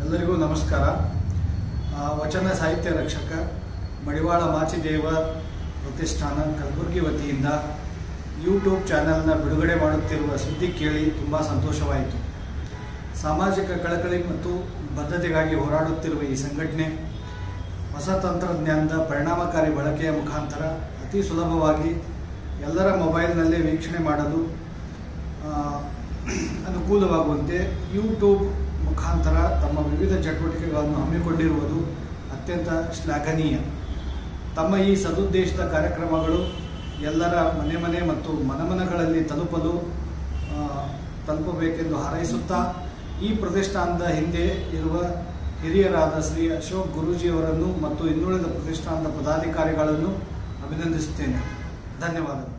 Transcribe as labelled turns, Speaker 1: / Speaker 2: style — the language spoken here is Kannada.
Speaker 1: ಎಲ್ಲರಿಗೂ ನಮಸ್ಕಾರ ಆ, ವಚನ ಸಾಹಿತ್ಯ ರಕ್ಷಕ ಮಡಿವಾಳ ಮಾಚಿದೇವ ಪ್ರತಿಷ್ಠಾನ ಕಲಬುರಗಿ ವತಿಯಿಂದ ಯೂಟ್ಯೂಬ್ ಚಾನೆಲ್ನ ಬಿಡುಗಡೆ ಮಾಡುತ್ತಿರುವ ಸುದ್ದಿ ಕೇಳಿ ತುಂಬ ಸಂತೋಷವಾಯಿತು ಸಾಮಾಜಿಕ ಕಳಕಳಿ ಮತ್ತು ಬದ್ಧತೆಗಾಗಿ ಹೋರಾಡುತ್ತಿರುವ ಈ ಸಂಘಟನೆ ಹೊಸ ತಂತ್ರಜ್ಞಾನದ ಪರಿಣಾಮಕಾರಿ ಬಳಕೆಯ ಮುಖಾಂತರ ಅತಿ ಸುಲಭವಾಗಿ ಎಲ್ಲರ ಮೊಬೈಲ್ನಲ್ಲೇ ವೀಕ್ಷಣೆ ಮಾಡಲು ಆ, ಅನುಕೂಲವಾಗುವಂತೆ ಯೂಟ್ಯೂಬ್ ಮುಖಾಂತರ ತಮ್ಮ ವಿವಿಧ ಚಟುವಟಿಕೆಗಳನ್ನು ಹಮ್ಮಿಕೊಂಡಿರುವುದು ಅತ್ಯಂತ ಶ್ಲಾಘನೀಯ ತಮ್ಮ ಈ ಸದುದ್ದೇಶದ ಕಾರ್ಯಕ್ರಮಗಳು ಎಲ್ಲರ ಮನೆ ಮನೆ ಮತ್ತು ಮನಮನಗಳಲ್ಲಿ ತಲುಪಲು ಆ, ತಲುಪಬೇಕೆಂದು ಹಾರೈಸುತ್ತಾ ಈ ಪ್ರತಿಷ್ಠಾನದ ಹಿಂದೆ ಇರುವ ಹಿರಿಯರಾದ ಶ್ರೀ ಅಶೋಕ್ ಗುರೂಜಿಯವರನ್ನು ಮತ್ತು ಇನ್ನುಳಿದ ಪ್ರತಿಷ್ಠಾನದ ಪದಾಧಿಕಾರಿಗಳನ್ನು ಅಭಿನಂದಿಸುತ್ತೇನೆ ಧನ್ಯವಾದಗಳು